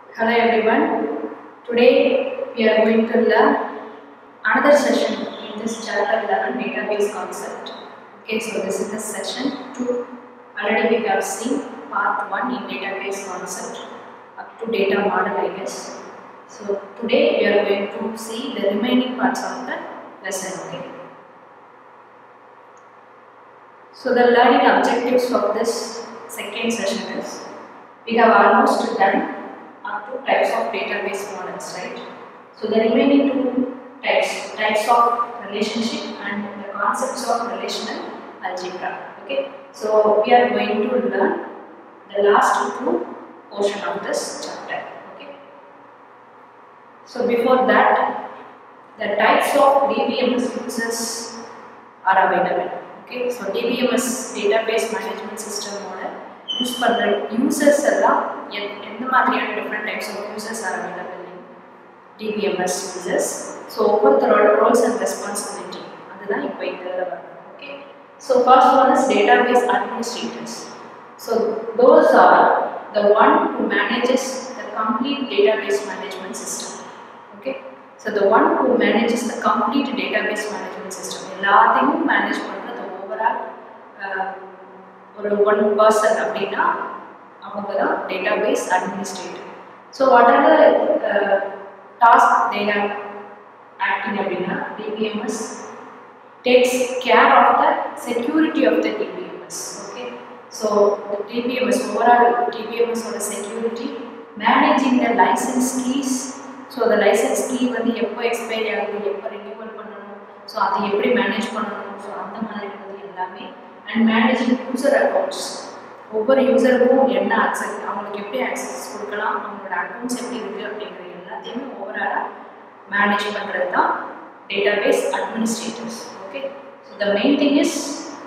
Hello everyone. Today we are going to learn another session in this chapter 11 database concept. Okay, so this is the session 2. Already we have seen part 1 in database concept up to data model I guess. So today we are going to see the remaining parts of the lesson. Okay. So the learning objectives of this second session is we have almost done up to types of database models, right? So the remaining two types, types of relationship and the concepts of relational algebra. Okay, so we are going to learn the last two portion of this chapter. Okay. So before that, the types of DBMS uses are available. Okay, so DBMS database management system model use பண்ணுற users எல்லாம் எந் எந்த மாதிரியான different types of users are available in DBMS users so ஒவ்வொருத்தரோட roles and responsibility அதுதான் இப்போ இதில் வரும் okay so first one is database administrators so those are the one who manages the complete database management system okay so the one who manages the complete database management system எல்லாத்தையும் manage பண்ணுறது overall ஒரு one person அப்படின்னா அவங்க தான் database administrator so what are the task they have acting அப்படின்னா DBMS takes care of the security of the DBMS okay so DBMS overall டிபிஎம்எஸோட security managing the license keys so அந்த license key வந்து எப்போ expiry ஆகுது எப்போ renewal பண்ணணும் so அதை எப்படி மேனேஜ் பண்ணணும் ஸோ அந்த மாதிரி வந்து எல்லாமே அண்ட் மேனேஜிங் யூசர் அக்கௌண்ட்ஸ் ஒவ்வொரு யூசருக்கும் என்ன ஆக்சஸ் அவங்களுக்கு எப்படி ஆக்சஸ் கொடுக்கலாம் அவங்களோட அக்கௌண்ட்ஸ் எப்படி இருக்குது அப்படிங்கிற எல்லாத்தையுமே ஓவராலாக மேனேஜ் பண்ணுறது தான் database administrators okay so the main thing is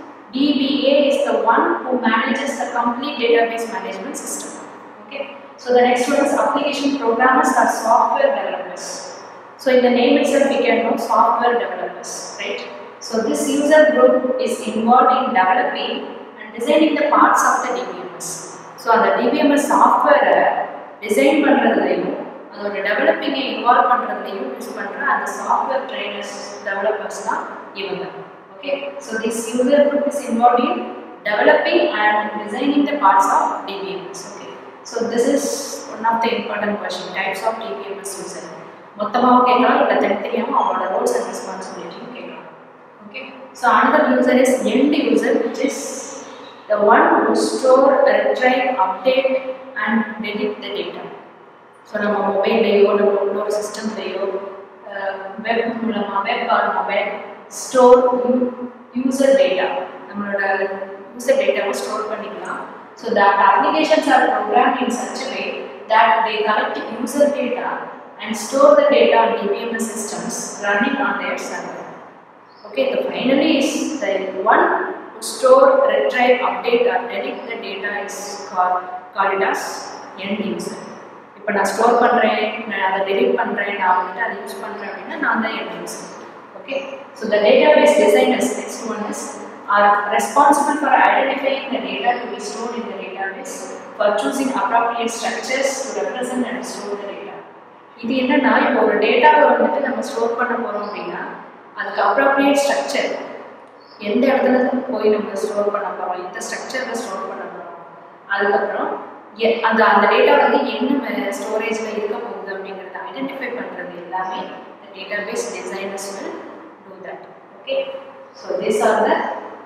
DBA is the one who manages the complete database management system. Okay. So the next one is application programmers or software developers. So in the name itself we can know software developers, right? So this user group is involved in developing and designing the parts of the DBMS. So அந்த DBMS சாஃப்ட்வேரை design பண்ணுறதுலையும் அதோட டெவலப்பிங்கை involve பண்ணுறதுலையும் use பண்ணுற அந்த software trainers developers தான் இவங்க okay so this user group is involve in developing and designing the parts of DBMS okay so this is one of the important question types of DBMS user மொத்தமாக கேட்கலாம் இல்லை தனித்தனியாகவும் அவங்களோட roles and ரெஸ்பான்சிபிலிட்டியும் கேட்கலாம் okay so another user is end user which is the one who store retrieve update and delete the data so நம்ம மொபைல்லையோ நம்ம இன்னொரு சிஸ்டம்லேயோ வெப் மூலமாக web or mobile store user data நம்மளோட யூசர் டேட்டாவை ஸ்டோர் பண்ணிக்கலாம் so that applications are program in such way that they collect user data and store the data on DBMS systems running on their server. Okay, the finally is the one to store, retrieve, update or delete the data is called, called it as end user. இப்போ நான் store பண்ணுறேன் நான் அதை delete பண்ணுறேன் நான் வந்துட்டு அதை use பண்ணுறேன் அப்படின்னா நான் தான் என் user okay so the database designers next one is are responsible for identifying the data to be stored in the database for choosing appropriate structures to represent and store the data இது என்னன்னா இப்போ ஒரு டேட்டாவை வந்துட்டு நம்ம store பண்ண போகிறோம் அப்படின்னா அதுக்கு அப்ராப்ரியேட் ஸ்ட்ரக்சர் எந்த இடத்துல போய் நம்ம ஸ்டோர் பண்ண போகிறோம் எந்த ஸ்ட்ரக்சரில் ஸ்டோர் பண்ண போகிறோம் அதுக்கப்புறம் அந்த அந்த டேட்டா வந்து என்ன ஸ்டோரேஜில் இருக்க போகுது அப்படிங்கிறத ஐடென்டிஃபை பண்ணுறது எல்லாமே இந்த database designers will do that okay so this are the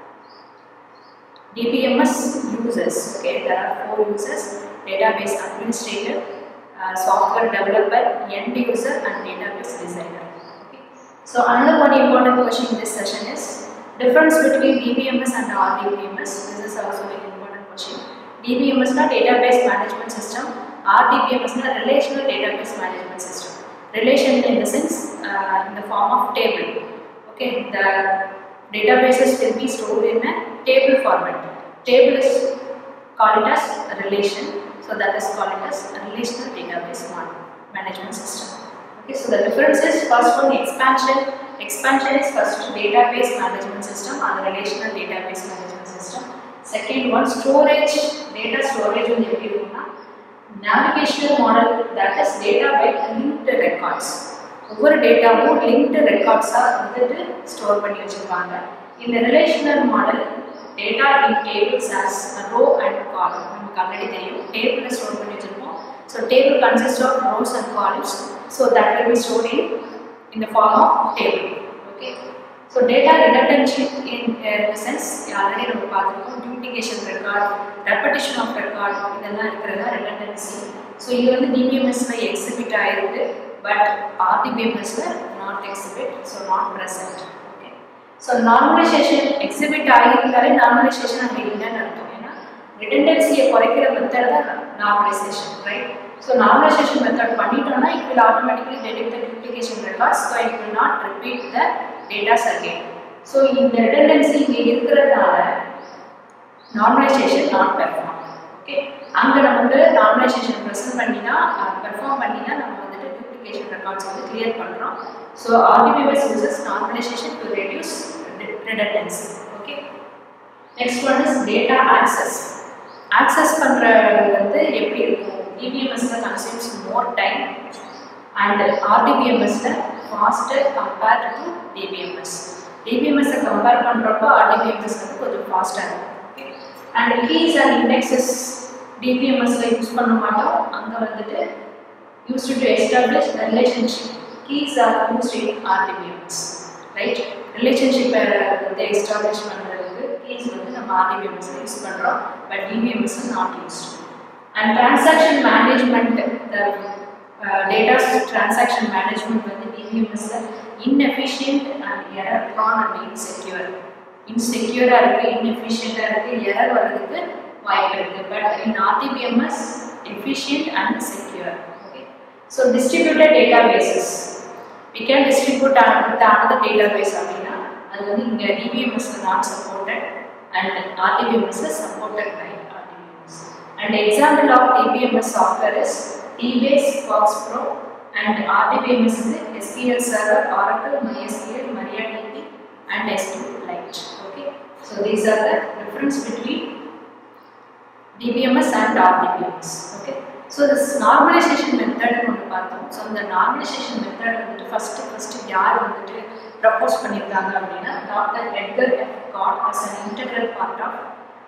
DBMS users okay there are four users database administrator uh, software developer, end user and database designer. Okay. So another one important question in this session is difference between DBMS and RDBMS. This is also an important question. DBMS na database management system, RDBMS na relational database management system. Relation in the sense uh, in the form of table. Okay, the databases will be stored in a table format. Table is called as a relation so that is called as a relational database management system. Okay, so the difference is first one expansion. Expansion is first database management system or the relational database management system. Second one storage, data storage வந்து எப்படி இருக்கும்னா navigational model that is data by linked records ஒவ்வொரு டேட்டாவும் linked ரெக்கார்ட்ஸாக வந்துட்டு store பண்ணி வச்சுருப்பாங்க இந்த relational model data in tables as row and column நமக்கு ஆல்ரெடி தெரியும் டேபிளில் ஸ்டோர் பண்ணி வச்சுருப்போம் so table consist of rows and columns so that will be store in in the form of table. Okay. So data redundancy in uh, the sense already நம்ம பார்த்துருக்கோம் duplication record, repetition of record இதெல்லாம் இருக்கிறதா redundancy. So இது வந்து டிபிஎம்எஸ்ல exhibit ஆயிருக்கு but ஆர்டிபிஎம்எஸ்ல not exhibit so not present okay so normalization exhibit ஆகியிருந்தாலே நார்மலைசேஷன் அங்கே இல்லைன்னு அர்த்தம் ஏன்னா ரிடண்டன்சியை குறைக்கிற மெத்தட் தான் normalization right so normalization method பண்ணிட்டோம்னா it will automatically delete the duplication records so it will not repeat the datas again so இந்த ரிடண்டன்சி இங்கே இருக்கிறதுனால நார்மலைசேஷன் நாட் பெர்ஃபார்ம் ஓகே அங்கே நமக்கு நார்மலைசேஷன் ப்ரெசென்ட் பண்ணினா பெர்ஃபார்ம் பண்ணினா நம்ம வந்துட்டு டூப்ளிகேஷன் ரெக்கார்ட்ஸ் வந்து கிளியர் பண்ணுறோம் so RDBS uses normalization to reduce redundancy okay next one is data access access பண்ணுறது வந்து எப்படி இருக்கும் டிபிஎம்எஸ்ல கன்சியூம்ஸ் மோர் டைம் அண்ட் ஆர்டிபிஎம்எஸ்ல ஃபாஸ்டர் கம்பேர்ட் டு டிபிஎம்எஸ் டிபிஎம்எஸ்ஸை கம்பேர் பண்ணுறப்போ ஆர்டிபிஎம்எஸ் வந்து கொஞ்சம் ஃபாஸ்ட்டாக இருக்கும் அண்ட் கீஸ் அண்ட் இண்டெக்ஸஸ் டிபிஎம்எஸ்ல யூஸ் பண்ண மாட்டோம் அங்கே வந்துட்டு use to establish relationship keys are use in RDBMS right ரிலேஷன்ஷிப்பை வந்து எஸ்டாப்ளிஷ் பண்ணுறதுக்கு கீஸ் வந்து நம்ம ஆர்டிபிஎம்எஸ்ல யூஸ் பண்ணுறோம் but DBMS not use and transaction management the datas transaction management வந்து டிபிஎம்எஸ்ல inefficient and error prone and insecure இன்செக்யூராக இருக்குது இன்எஃபிஷியண்ட்டாக இருக்குது எரர் வர்றதுக்கு வாய்ப்பு இருக்குது but in RDBMS efficient and secure okay so distributed database we can distribute with another database அப்படின்னா அது வந்து இங்கே டிபிஎம்எஸ்ல நாட் சப்போர்ட்டட் அண்ட் ஆர்டிபிஎம்எஸ்ல supported by RDBMS and example of DBMS software is dBASE Fox bro and RDBMS வந்து SQL Server Oracle MySQL MariaDB and S2 Lite. Okay, so these are the difference between DBMS and RDBMS. Okay, so this normalization method ஒன்று பார்த்தோம் so இந்த normalization method வந்துட்டு first first யார் வந்துட்டு propose பண்ணியிருக்காங்க அப்படின்னா doctor Edgar F Codd as an integral part of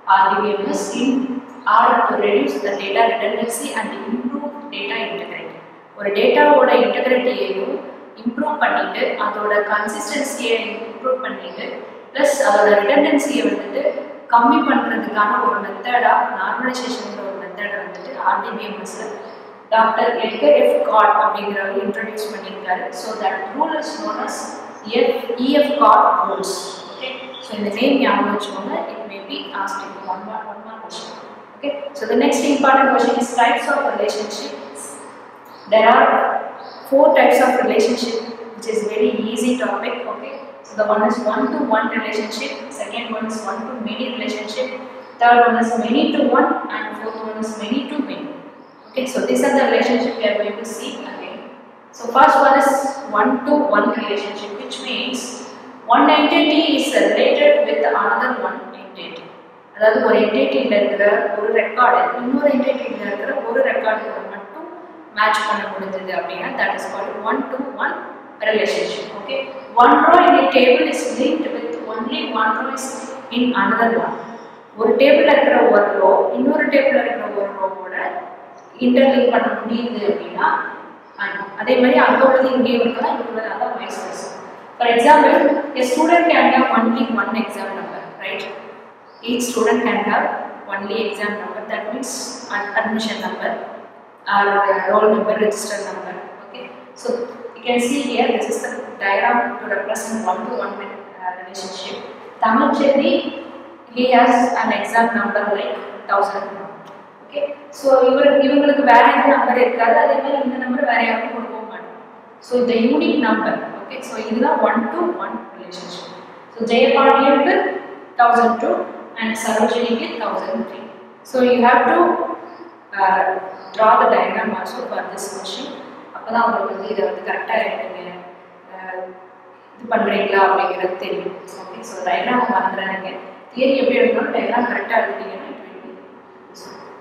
RDBMS in order to reduce the data redundancy and improve data integrity. ஒரு டேட்டாவோட இன்டெகிரிட்டியையும் improve பண்ணிட்டு அதோட கன்சிஸ்டன்சியை இம்ப்ரூவ் பண்ணிட்டு ப்ளஸ் அதோட ரிடண்டன்சியை வந்துட்டு கம்மி பண்ணுறதுக்கான ஒரு மெத்தடாக நார்மலைசேஷன் ஒரு மெத்தடை வந்துட்டு ஆர்டிபிஎம்எஸ்ல டாக்டர் எட்கர் எஃப் காட் அப்படிங்கிறவர் இன்ட்ரடியூஸ் பண்ணியிருக்காரு so that rule is known as F EF Codd rules okay so இந்த நேம் ஞாபகம் வச்சுக்கோங்க it may be asked in one mark one mark question okay so the next important question is types of relationships there are four types of relationship which is very easy topic okay so the one is one to one relationship second one is one to many relationship third one is many to one and fourth one is many to many okay so these are the relationship we are going to see again so first one is one to one relationship which means one entity is related with another one entity அதாவது ஒரு என்டிட்டியில் இருக்கிற ஒரு record இன்னொரு என்டிட்டியில் இருக்கிற ஒரு record மட்டும் match பண்ண முடிஞ்சது அப்படின்னா that is called one to one relationship okay one row in a table is linked with only one row is in another one ஒரு டேபிளில் இருக்கிற ஒரு ரோ இன்னொரு டேபிளில் இருக்கிற ஒரு ரோவோட இன்டர்லிங்க் பண்ண முடியுது அப்படின்னா அ- அதே மாதிரி அங்கே உள்ளது இங்கேயும் இருக்கலாம் இங்கே உள்ளது அதான் vice versa for example a student can have only one exam number right each student can have only exam number that means ad- admission number or uh, roll number, register number. Okay, so you can see here this is the diagram to represent one-to-one uh, relationship. Tamil Chetty, he has an exam number like thousand. Okay, so இவர் இவங்களுக்கு வேற எந்த number இருக்காது அதே மாதிரி இந்த number வேற யாருக்கும் கொடுக்கவும் மாட்டோம் ஸோ இந்த யூனிக் நம்பர் ஓகே ஸோ இதுதான் one to one relationship so ஜெயபாண்டியனுக்கு தௌசண்ட் டூ அண்ட் சரோஜினிக்கு thousand three so you have to draw the diagram also for this question அப்போ தான் உங்களுக்கு வந்து இதை வந்து கரெக்டாக நீங்கள் இது பண்ணுறீங்களா அப்படிங்கிறது தெரியும் ஓகே ஸோ டயக்ராம் மறந்துடாதீங்க தியரி எப்படி எடுக்கணும் டயக்ராம் கரெக்டாக எழுதிட்டீங்கன்னா it will be useful.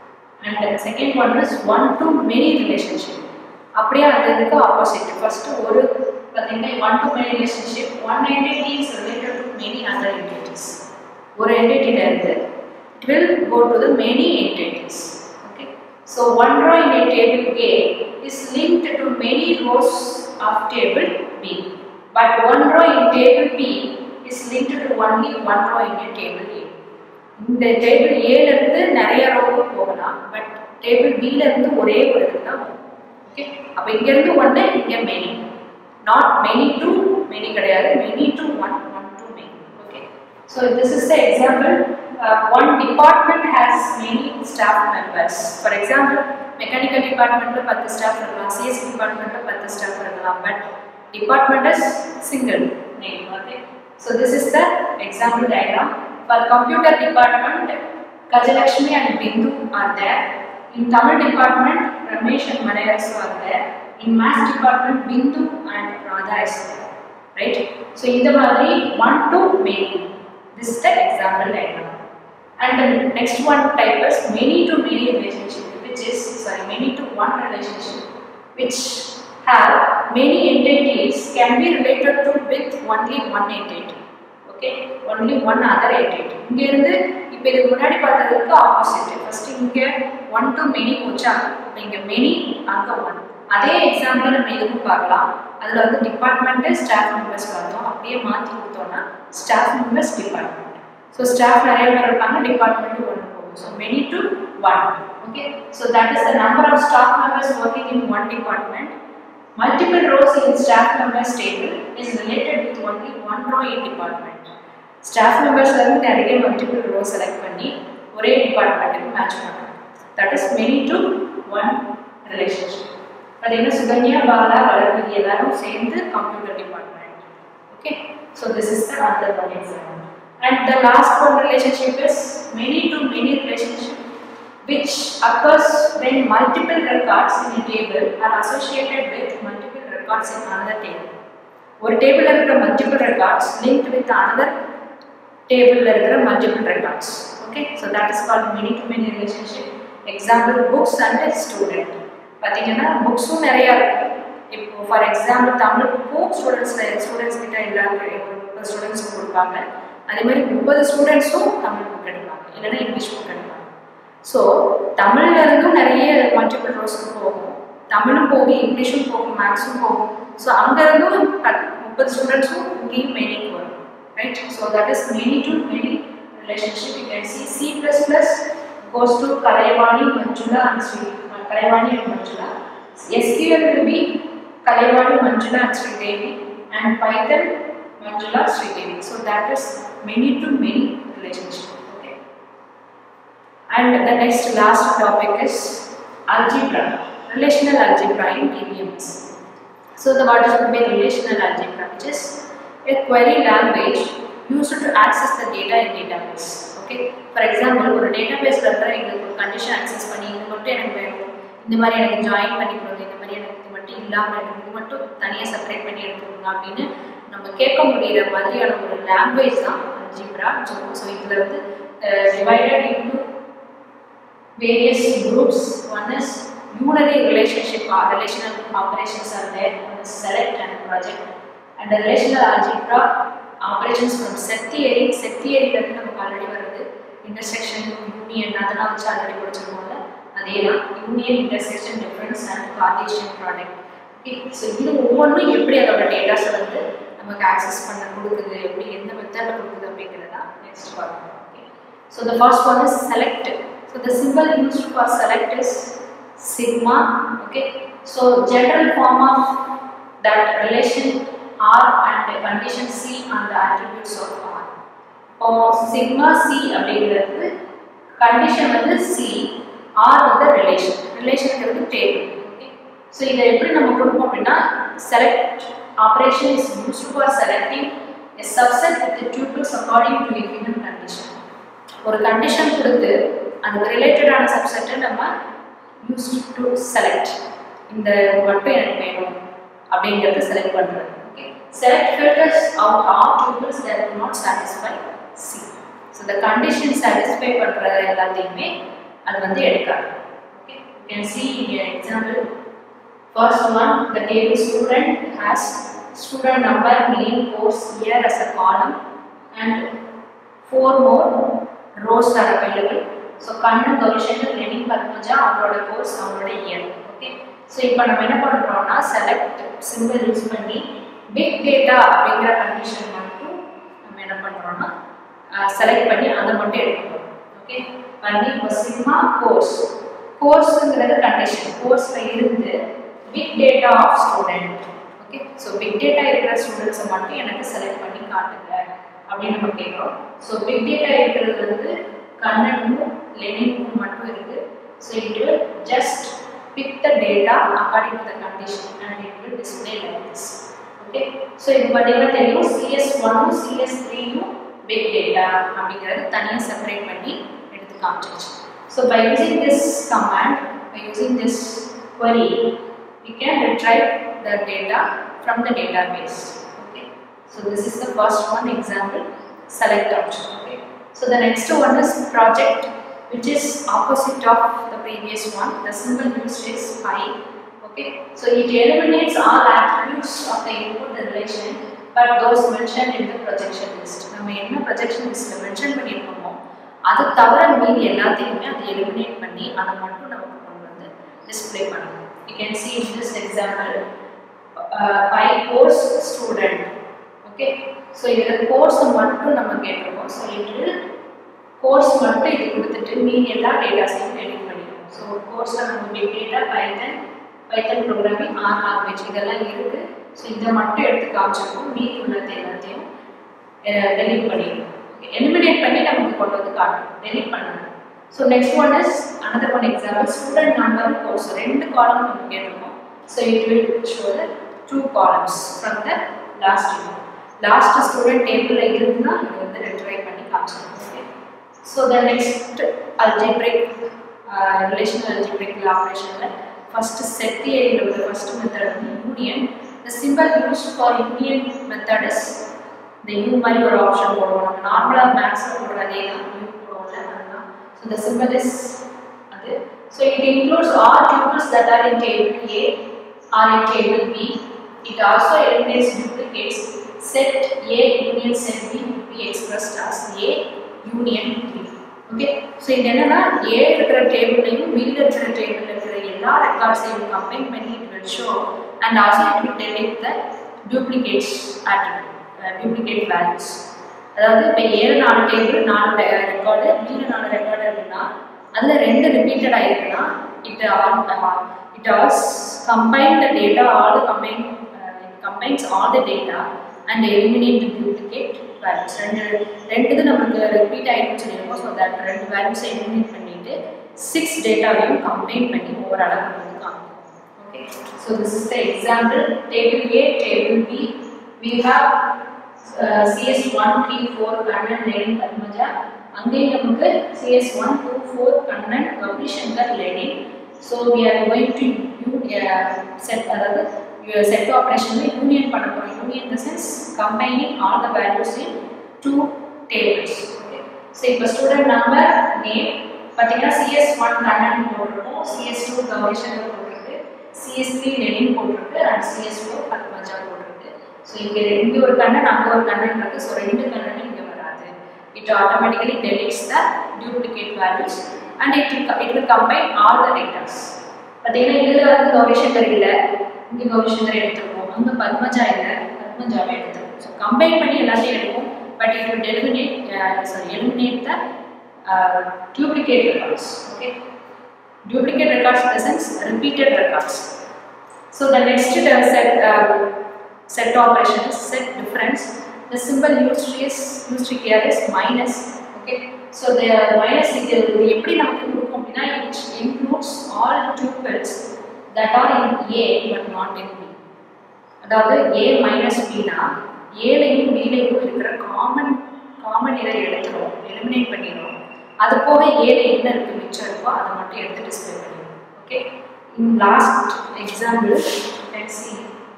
And second one is one to many relationship அப்படியே அந்த இதுக்கு ஆப்போசிட் ஃபர்ஸ்ட் ஒரு பார்த்தீங்கன்னா one to many relationship one entity is related to many other entities ஒரு என்டிட்டில இருந்து it will go to the many entities okay so one row in a table A is linked to many rows of table B but one row in table B is linked to only one row in a table A இந்த table ஏல இருந்து நிறைய ரோவுக்கு போகலாம் but table பில இருந்து ஒரே ஒரு இது தான் வரும் ஓகே அப்போ இங்க இருந்து ஒன்று இங்க many not many to many கிடையாது many to one one to many okay so this is the example one department has many staff members for example mechanical டிபார்ட்மெண்ட்ல பத்து ஸ்டாஃப் இருக்கலாம் சிஎஸ் டிபார்ட்மெண்ட்ல பத்து ஸ்டாஃப் இருக்கலாம் but department is single name okay so this is the example diagram For computer department, Kajalakshmi and Bindu are there. In Tamil department, Ramesh and Manayas are there. In maths department, Bindu and Radha is there. Right? So, இந்த மாதிரி one to many. This is the example diagram. And the next one type is many to many relationship, which is sorry, many to one relationship, which have many entities can be related to with only one entity. Okay only one other entity இங்க இருந்து இப்போ இதுக்கு முன்னாடி பார்த்ததுக்கு opposite first இங்க one to many போச்சா இப்போ இங்க மெனி அங்க ஒன் அதே எக்ஸாம்பிள் நம்ம இதுக்கும் பார்க்கலாம் அதுல வந்து டிபார்ட்மெண்ட் ஸ்டாஃப் மெம்பர்ஸ் பார்த்தோம் அப்படியே மாத்தி கொடுத்தோம்னா staff members department so staff நிறைய பேர் இருப்பாங்க டிபார்ட்மெண்ட் ஒன்று போகும் so many to one okay so that is the number of staff members working in one department Multiple rows in staff members table is related with only one row in department. Staff members வந்து நிறைய multiple rows select பண்ணி ஒரே டிபார்ட்மெண்ட்டுக்கு match பண்ணுறோம் that is many to one relationship பார்த்தீங்கன்னா சுகன்யா பாலா வளர்மதி எல்லாரும் சேர்ந்து computer department okay so this is the other one example and the last one relationship is many to many relationship which occurs when multiple records in a table are associated with multiple records in another table. ஒரு டேபிளில் இருக்கிற multiple records linked with another டேபிளில் இருக்கிற multiple records okay so that is called many to many relationship example books and student பார்த்தீங்கன்னா புக்ஸும் நிறையா இருக்குது இப்போ ஃபார் எக்ஸாம்பிள் தமிழ் புக்கும் ஸ்டூடெண்ட்ஸில் ஸ்டூடெண்ட்ஸ் கிட்ட எல்லாருக்கும் ஒரு முப்பது ஸ்டூடெண்ட்ஸும் கொடுப்பாங்க அதே மாதிரி முப்பது ஸ்டூடெண்ட்ஸும் தமிழ் புக் எடுப்பாங்க இல்லைன்னா இங்கிலீஷ் புக் எடுப்பாங்க ஸோ தமிழ்ல இருந்தும் நிறைய மல்டிபிள் ரோஸ்க்கு போகும் தமிழும் போகும் இங்கிலீஷும் போகும் மேக்ஸும் போகும் ஸோ அங்கேருந்தும் முப்பது ஸ்டூடெண்ட்ஸும் இங்கேயும் மெனிக்கு வரும் right so that is many to many relationship you can see C plus plus goes to Kalaivani Manjula and Sri Kalaivani and Manjula SQL will be Kalaivani Manjula and Sridevi and Python Manjula Sridevi so that is many to many relationship And the next last topic is algebra, relational algebra in DBMS. So the what is going to be relational algebra, which is a query language used to access the data in database. Okay. For example, ஒரு database இருக்கிற எங்களுக்கு ஒரு condition access பண்ணி இது மட்டும் எனக்கு வேணும் இந்த மாதிரி எனக்கு ஜாயின் பண்ணி கொடுங்க இந்த மாதிரி எனக்கு இது மட்டும் இல்லாமல் எனக்கு இது மட்டும் தனியாக செப்பரேட் பண்ணி எடுத்துக்கோங்க அப்படின்னு நம்ம கேட்க முடிகிற மாதிரியான ஒரு லாங்குவேஜ் தான் அல்ஜிப்ரா ஸோ இதில் வந்து divided into various groups. One is unary relationship or relational operations are there. One is select and project. And the relational algebra operations from set theory. Set theory வந்து நமக்கு already வருது intersection union அதெல்லாம் வச்சு already படிச்சிருக்கோம்ல அதே தான் union intersection difference and Cartesian product so இது ஒவ்வொன்றும் எப்படி அதோட டேட்டாஸை வந்து நமக்கு ஆக்சஸ் பண்ண கொடுக்குது எப்படி எந்த மெத்தடில் கொடுக்குது அப்படிங்கிறதா நெக்ஸ்ட் பார்க்கணும் okay so the first one is select So the symbol used for select is sigma. Okay. So general form of that relation R and the condition C and the attributes of R. இப்போ sigma C அப்படிங்கிறது condition வந்து C R வந்து relation ரிலேஷனுங்கிறது table okay so இதை எப்படி நம்ம கொடுப்போம் அப்படின்னா select operation is used for selecting a subset with tuples according to a given condition ஒரு கண்டிஷன் கொடுத்து அதுக்கு ரிலேட்டடான சப்செட்டை நம்ம யூஸ் டு செலக்ட் இந்த மட்டும் எனக்கு வேணும் அப்படிங்கிறத செலக்ட் பண்ணுறது okay select filters out all tuples that will not satisfy C so இந்த கண்டிஷன் சாட்டிஸ்ஃபை பண்ணுற எல்லாத்தையுமே அது வந்து எடுக்காது can see in your example first one the table student has student number name course year as a column and four more rows are available so Kannan Gowrishankar Lenin Padmaja அவங்களோட course அவங்களோட year okay so இப்போ நம்ம என்ன பண்ணுறோம்னா செலக்ட் சிம்பிள் யூஸ் பண்ணி big data அப்படிங்கிற condition மட்டும் நம்ம என்ன பண்ணுறோம்னா செலக்ட் பண்ணி அதை மட்டும் எடுக்கணும் ஓகே பண்ணி இப்போ சிக்மா கோர்ஸ் கோர்ஸுங்கிறது கண்டிஷன் கோர்ஸில் இருந்து big data of student okay so big data இருக்கிற ஸ்டூடெண்ட்ஸை மட்டும் எனக்கு செலக்ட் பண்ணி காட்டுங்க அப்படின்னு நம்ம கேட்குறோம் ஸோ பிக் டேட்டா இருக்கிறது வந்து கண்ணனுக்கும் லெனினுக்கும் மட்டும் இருக்கு so it will just pick the data according to the condition and it will display like this okay so இது பார்த்தீங்கன்னா தெரியும் சிஎஸ் ஒன்னும் சிஎஸ் த்ரீயும் பிக் டேட்டா அப்படிங்கிறது தனியாக செப்பரேட் பண்ணி எடுத்து காமிச்சிருச்சு so by using this command by using this query we can retrieve the data from the database okay so this is the first one example select option okay so the next one is project which is opposite of the previous one the symbol used is pi okay so it eliminates all attributes of the input relation but those mentioned in the projection list நம்ம என்ன projection listல mention பண்ணியிருக்கோமோ அது தவிர மீதி எல்லாத்தையுமே அதை eliminate பண்ணி அதை மட்டும் நமக்கு கொண்டு வந்து டிஸ்ப்ளே பண்ணணும் you can see in this example uh, by course student okay so இதில் கோர்ஸ் மட்டும் நம்ம கேட்டிருக்கோம் ஸோ இது கோர்ஸ் மட்டும் இது கொடுத்துட்டு மீதி எல்லா டேட்டாஸையும் எடிட் பண்ணிடுவோம் ஸோ கோர்ஸில் நம்ம big data Python Python programming R language இதெல்லாம் இருக்குது ஸோ இதை மட்டும் எடுத்து காமிச்சிருக்கோம் மீதி உள்ளது எல்லாத்தையும் டெலிட் பண்ணிடுவோம் எலிமினேட் பண்ணி நமக்கு கொண்டு வந்து காட்டும் டெலிட் பண்ணணும் so next one is another one example student number course ரெண்டு காலம் நம்ம கேட்டிருக்கோம் so it will show the two columns from the last unit last student டேபிளில் இருந்தால் இது வந்து ரெட்ரை பண்ணி காமிச்சிருக்கோம் okay so the next algebraic relational algebraic ஆப்ரேஷனில் ஃபஸ்ட்டு செட் தியரியில் உள்ள ஃபஸ்ட் மெத்தட் வந்து union the symbol use for union method is இந்த யூ மாதிரி ஒரு ஆப்ஷன் போடுவோம் நம்ம நார்மலாக மேக்ஸில் போடுற அதே தான் யூ போடுவோம்ல அதுதான் ஸோ த சிம்பிள் இஸ் அது so it includes all tuples that are in table A or in table B. It also eliminates duplicates. Set A union set B would be expressed as A union B. Okay so இது என்னன்னா ஏ இருக்கிற டேபிளையும் பியில் இருக்கிற டேபிளில் இருக்கிற எல்லா ரெக்கார்ட்ஸையும் combine பண்ணி it will show and also it will delete the duplicates attribute duplicate values அதாவது இப்போ ஏழு நாலு டேபிள் நாலு ரெக்கார்டு பியில் நாலு ரெக்கார்டு அப்படின்னா அதில் ரெண்டு ரிப்பீட்டட் ஆயிருக்குன்னா it all it alls combine the data all the combine combines all the data and eliminate the duplicate values ரெண்டு ரெண்டு இது நமக்கு ரிப்பீட் ஆகிடுன்னு சொல்லியிருக்கோம் ஸோ தட் ரெண்டு வேல்யூஸை எலிமினேட் பண்ணிட்டு சிக்ஸ் டேட்டாவையும் கம்பைன் பண்ணி ஓவராலாக நம்ம வந்து காமிப்போம் okay so this is the example table A table B we have CS one three four Kannan Lenin Padmaja அங்கேயும் நமக்கு CS one two four Kannan Gowri Shankar Lenin so we are going to use set அதாவது செட் ஆப்ரேஷனில் யூனியன் பண்ண போகிறோம் யூனியன் இந்த sense combining all the values in two tables okay so இப்போ student number name பார்த்தீங்கன்னா CS one Kannan போட்டிருக்கோம் சிஎஸ் டூ கௌரி சங்கர் போட்டிருக்கு CS three Lenin போட்டிருக்கு அண்ட் சிஎஸ் ஃபோர் பத்மஜா போட்டிருக்கு ஸோ இங்கே இங்கே ஒரு கண்ணன் அங்கே ஒரு கண்ணன் இருக்குது ஸோ ரெண்டு கண்ணன் இங்கே வராது it automatically deletes the duplicate values and it will, it will combine all the data. பார்த்தீங்கன்னா இதில் வந்து கௌரிசங்கர் இல்லை இங்கே கௌரிசங்கர் எடுத்திருக்கோம் அங்கே பத்மஜா இல்லை பத்மஜாவை எடுத்திருக்கோம் ஸோ கம்பைன் பண்ணி எல்லாத்தையும் எடுப்போம் but it will eliminate sorry eliminate the duplicate records okay duplicate records in the sense repeated records so the next uh, set uh, set operation is set difference the symbol used is used here is minus okay so the minus இது இது எப்படி நமக்கு கொடுக்கும் அப்படின்னா it includes all tuples that are in A but not in B அதாவது A minus Bனா ஏலையும் பிலையும் இருக்கிற common common இதை எடுத்துரும் எலிமினேட் பண்ணிடும் அது போக ஏல என்ன இருக்கு மிச்சம் இருக்கோ அதை மட்டும் எடுத்து டிஸ்பிளே பண்ணிடும் okay in last example let see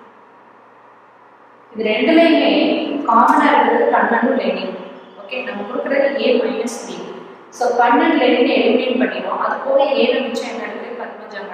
இது ரெண்டுலையுமே காமனாக இருக்கிறது கண்ணனும் லெனின் ஓகே நம்ம கொடுக்குறது A minus B so Kannan லெனினை எலிமினேட் பண்ணிடும் அது போக ஏல மிச்சம் என்ன இருக்குது பத்மஜா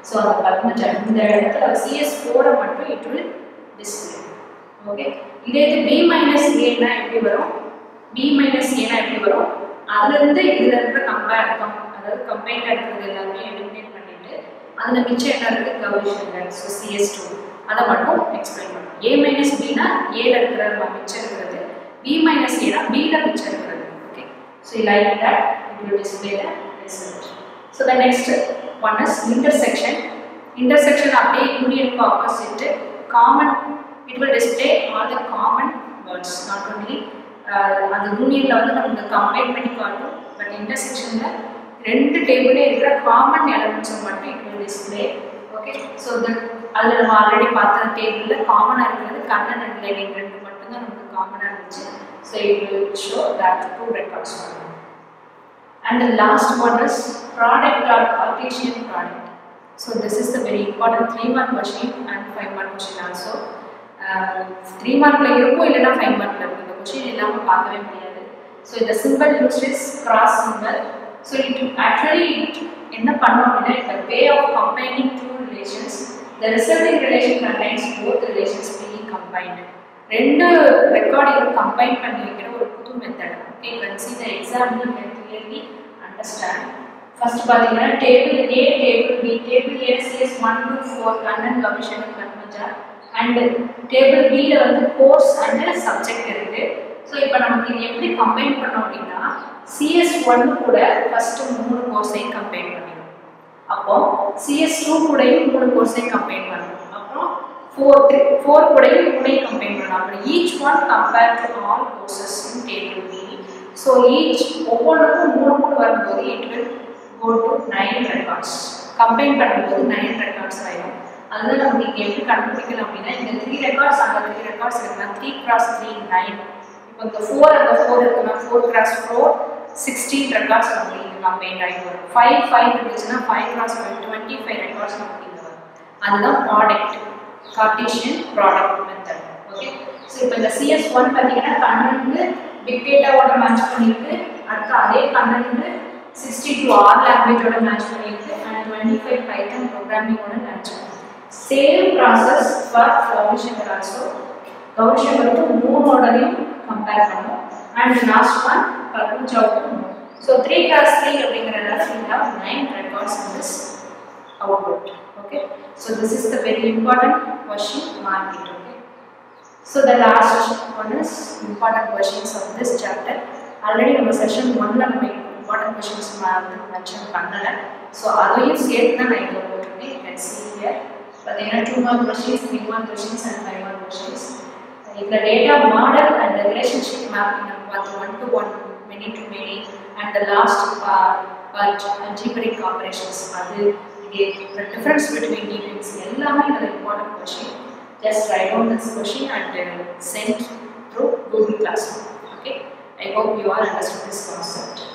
ஸோ அந்த பத்மஜா இந்த இடத்துல சிஎஸ் ஃபோரை மட்டும் இட் வில் டிஸ்பிளே ஓகே இதே இது பி மைனஸ் ஏன்னா எப்படி வரும் பி மைனஸ் ஏன்னா எப்படி வரும் அதுலேருந்து இதில் இருக்கிற கம்பேர் கம் அதாவது கம்பைண்ட் இருக்கிறது எல்லாமே எலிமினேட் பண்ணிட்டு அதில் மிச்சம் என்ன இருக்குது கவுஷன் ஸோ சிஎஸ் டூ அதை மட்டும் எக்ஸ்பிளைன் பண்ணும் ஏ மைனஸ் பினா ஏல இருக்கிற மிச்சம் இருக்கிறது பி மைனஸ் ஏனா பியில் மிச்சம் இருக்கிறது okay so like that it will display the result so the next one is intersection intersection அப்படியே யூனியனுக்கு opposite common it will display all the common words not only அந்த யூனியனில் வந்து நம்ம கம்பைன் பண்ணி காட்டும் பட் இன்டர்செக்ஷனில் ரெண்டு டேபிளே இருக்கிற காமன் எலமெண்ட்ஸை மட்டும் it will display okay so that அதில் நம்ம ஆல்ரெடி பார்த்த டேபிளில் காமனாக இருக்கிறது கண்ணன் அண்ட் லைனிங் ரெண்டு மட்டும்தான் நமக்கு காமனாக இருந்துச்சு so it will show that two records வரும் and the last one is product or Cartesian product so this is the very important three mark question and five mark question also three மார்க்கில் இருக்கும் இல்லைன்னா five மார்க்கில் இருக்கும் இந்த question இல்லாமல் பார்க்கவே முடியாது ஸோ இந்த symbol use is cross symbol so it actually it என்ன பண்ணோம் அப்படின்னா இந்த way of combining two relations the resulting relation contains both relations being combined ரெண்டு ரெக்கார்டையும் கம்பைன் பண்ணி வைக்கிற ஒரு புது method okay can see the example can clearly understand first பார்த்தீங்கன்னா table A table B table A CS one two four Kannan கமிஷன் கன்மஜா and table பியில் வந்து கோர்ஸ் அண்ட் சப்ஜெக்ட் இருக்கு ஸோ இப்போ நமக்கு இது எப்படி கம்பைன் பண்ணோம் அப்படின்னா சிஎஸ் ஒன் கூட ஃபர்ஸ்ட் மூணு கோர்ஸையும் கம்பைன் பண்ணிடும் அப்போ சிஎஸ் டூ கூடயும் மூணு கோர்ஸையும் கம்பைன் பண்ணணும் அப்புறம் ஃபோர் ஃபோர் கூடயும் மூணையும் கம்பைன் பண்ணணும் அப்புறம் each one compare to all courses in table B so each ஒவ்வொன்றுக்கும் மூணு மூணு வரும்போது it will go to nine records combine பண்ணும்போது நைன் ரெக்கார்ட்ஸ் ஆயிடும் அதுதான் நமக்கு இங்கே எப்படி கண்டுபிடிக்கலாம் அப்படின்னா இந்த த்ரீ ரெக்கார்ட்ஸ் அங்கே த்ரீ ரெக்கார்ட்ஸ் இருக்குன்னா த்ரீ கிராஸ் த்ரீ நைன் இப்போ இந்த ஃபோர் அந்த ஃபோர் இருக்குன்னா four cross four sixteen records நமக்கு இங்கே கம்பைன் ஆகி வரும் ஃபைவ் ஃபைவ் இருந்துச்சுன்னா five cross five twenty five records நமக்கு இங்கே வரும் அதுதான் product Cartesian product method okay so இப்போ இந்த சிஎஸ் ஒன் பார்த்தீங்கன்னா கண்ணனுக்கு பிக் டேட்டாவோட மேட்ச் பண்ணியிருக்கு அடுத்து அதே கண்ணனுக்கு சிக்ஸ்டி டூ ஆர் லாங்குவேஜோட மேட்ச் பண்ணியிருக்கு அண்ட் டுவெண்ட்டி ஃபைவ் பைத்தன் ப்ரோக்ராமிங்கோட match same process for Gowrishankar also கௌரிஷங்கருக்கு மூணோடையும் கம்பேர் பண்ணும் அண்ட் லாஸ்ட் ஒன் பர்பூஜாவுக்கு மூணு ஸோ த்ரீ கிளாஸ் த்ரீ அப்படிங்கிறதுனால we have nine records in this output okay so this is the very important question mark it okay so the last one is important questions of this chapter already நம்ம session ஒன்ல நம்ம important questions mention பண்ணல so அதையும் சேர்த்து தான் நான் இங்கே போட்டிருக்கேன் யூ கேன் சி ஹியர் பார்த்தீங்கன்னா two mark questions three mark questions and five mark questions இந்த data model and relationship mapping நம்ம பார்த்து one to one many to many and the last part algebraic operations அது இங்கே difference between details எல்லாமே இதில் important question just write on this question and send through Google class okay I hope you are understood this concept